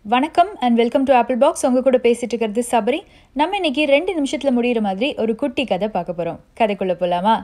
வணக்கம் and welcome to apple box உங்க கூட பேசிட்டு இருக்கிறது சபரி நம்ம இன்னைக்கு ரெண்டு நிமிஷத்துல முடியிற மாதிரி ஒரு குட்டி கதை பார்க்க போறோம் கதைக்குள்ள போலாமா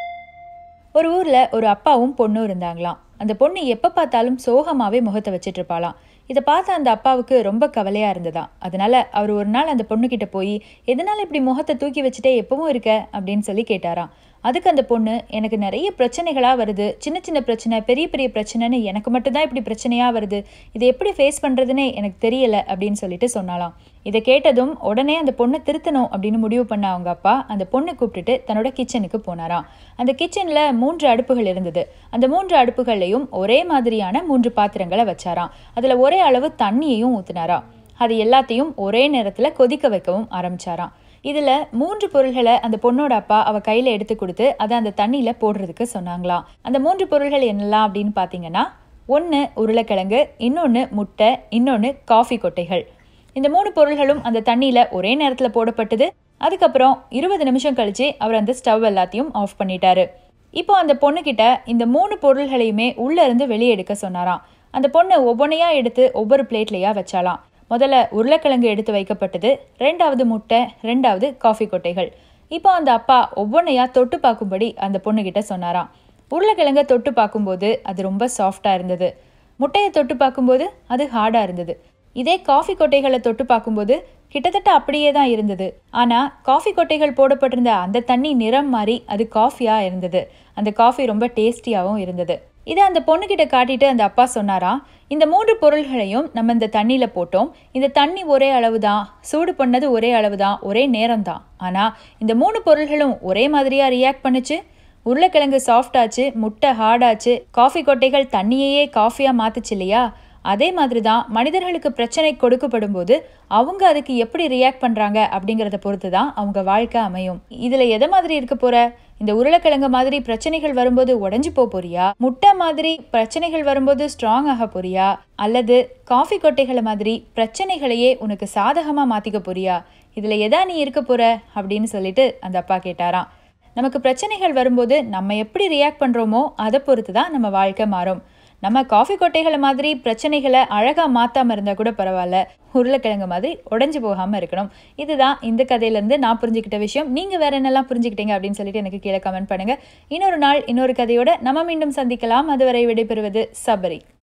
ஒரு ஊர்ல ஒரு அப்பாவும் பொண்ணும் இருந்தாங்களாம் அந்த பொண்ணு எப்ப பார்த்தாலும் சோகமாவே முகத்தை வச்சிட்டு இருப்பாளாம் இதை பார்த்த அந்த அப்பாவுக்கு ரொம்ப கவலையா இருந்ததா அதனால அவர் ஒரு நாள் அந்த பொண்ணு கிட்ட போய் எதனால இப்படி முகத்தை தூக்கி வச்சுட்டே எப்பவும் இருக்க அப்படின்னு சொல்லி கேட்டாராம் அதுக்கு அந்த பொண்ணு எனக்கு நிறைய பிரச்சனைகளா வருது சின்ன சின்ன பிரச்சனை பெரிய பெரிய பிரச்சனைன்னு எனக்கு மட்டும்தான் இப்படி பிரச்சனையா வருது இதை எப்படி ஃபேஸ் பண்றதுன்னே எனக்கு தெரியல அப்படின்னு சொல்லிட்டு சொன்னாலாம் இதை கேட்டதும் உடனே அந்த பொண்ணை திருத்தணும் அப்படின்னு முடிவு பண்ண அவங்க அப்பா அந்த பொண்ணை கூப்பிட்டுட்டு தன்னோட கிச்சனுக்கு போனாராம் அந்த கிச்சன்ல மூன்று அடுப்புகள் இருந்தது அந்த மூன்று அடுப்புகள்லையும் ஒரே மாதிரியான மூன்று பாத்திரங்களை வச்சாராம் அதுல ஒரே அளவு தண்ணியையும் ஊத்தினாராம் அது எல்லாத்தையும் ஒரே நேரத்துல கொதிக்க வைக்கவும் ஆரம்பிச்சாராம் இதுல மூன்று பொருள்களை அந்த பொண்ணோட அப்பா அவ கையில எடுத்து கொடுத்து அதை அந்த தண்ணியில போடுறதுக்கு சொன்னாங்களாம் அந்த மூன்று பொருள்கள் என்னெல்லாம் அப்படின்னு பாத்தீங்கன்னா ஒன்று உருளைக்கிழங்கு இன்னொன்று முட்டை இன்னொன்று காஃபி கொட்டைகள் இந்த மூணு பொருள்களும் அந்த தண்ணியில ஒரே நேரத்துல போடப்பட்டது அதுக்கப்புறம் இருபது நிமிஷம் கழிச்சு அவர் அந்த ஸ்டவ் எல்லாத்தையும் ஆஃப் பண்ணிட்டாரு இப்போ அந்த பொண்ணுகிட்ட இந்த மூணு பொருள்களையுமே உள்ள இருந்து வெளியே எடுக்க சொன்னாராம் அந்த பொண்ணு ஒவ்வொன்றையா எடுத்து ஒவ்வொரு பிளேட்லையா வச்சாலாம் முதல்ல உருளைக்கிழங்கு எடுத்து வைக்கப்பட்டது ரெண்டாவது முட்டை ரெண்டாவது காஃபி கொட்டைகள் இப்போ அந்த அப்பா ஒவ்வொன்றையா தொட்டு பார்க்கும்படி அந்த பொண்ணுகிட்ட சொன்னாராம் உருளைக்கிழங்க தொட்டு பார்க்கும்போது அது ரொம்ப சாஃப்டா இருந்தது முட்டையை தொட்டு பார்க்கும்போது அது ஹார்டா இருந்தது இதே காஃபி கொட்டைகளை தொட்டு பார்க்கும்போது கிட்டத்தட்ட அப்படியே தான் இருந்தது ஆனா காஃபி கொட்டைகள் போடப்பட்டிருந்த அந்த தண்ணி நிறம் மாறி அது காஃபியா இருந்தது அந்த காஃபி ரொம்ப டேஸ்டியாகவும் இருந்தது இதை அந்த பொண்ணுகிட்ட காட்டிட்டு அந்த அப்பா சொன்னாராம் இந்த மூன்று பொருள்களையும் நம்ம இந்த தண்ணியில் போட்டோம் இந்த தண்ணி ஒரே அளவு தான் சூடு பண்ணது ஒரே அளவு தான் ஒரே நேரம் தான் ஆனால் இந்த மூணு பொருள்களும் ஒரே மாதிரியாக ரியாக்ட் பண்ணுச்சு உருளைக்கிழங்கு சாஃப்ட் ஆச்சு முட்டை ஹார்டாச்சு காஃபி கொட்டைகள் தண்ணியையே காஃபியாக மாத்துச்சு இல்லையா அதே மாதிரி தான் மனிதர்களுக்கு பிரச்சனை கொடுக்கப்படும் போது அவங்க அதுக்கு எப்படி ரியாக்ட் பண்ணுறாங்க அப்படிங்கிறத பொறுத்து தான் அவங்க வாழ்க்கை அமையும் இதில் எதை மாதிரி இருக்க போற இந்த உருளைக்கிழங்கு மாதிரி பிரச்சனைகள் வரும்போது உடஞ்சி போக போறியா முட்டை மாதிரி பிரச்சனைகள் வரும்போது ஸ்ட்ராங் ஆக போறியா அல்லது காஃபி கொட்டைகளை மாதிரி பிரச்சனைகளையே உனக்கு சாதகமாக மாற்றிக்க போறியா இதில் எதா நீ இருக்க போற அப்படின்னு சொல்லிட்டு அந்த அப்பா கேட்டாராம் நமக்கு பிரச்சனைகள் வரும்போது நம்ம எப்படி ரியாக்ட் பண்ணுறோமோ அதை பொறுத்து தான் நம்ம வாழ்க்கை மாறும் நம்ம காஃபி கொட்டைகளை மாதிரி பிரச்சனைகளை அழகாக மாற்றாமல் இருந்தால் கூட பரவாயில்ல உருளைக்கிழங்கு மாதிரி உடஞ்சி போகாமல் இருக்கணும் இதுதான் இந்த கதையிலேருந்து நான் புரிஞ்சுக்கிட்ட விஷயம் நீங்கள் வேற என்னெல்லாம் புரிஞ்சுக்கிட்டீங்க அப்படின்னு சொல்லிட்டு எனக்கு கீழே கமெண்ட் பண்ணுங்கள் இன்னொரு நாள் இன்னொரு கதையோட நம்ம மீண்டும் சந்திக்கலாம் அதுவரை விடைபெறுவது சபரி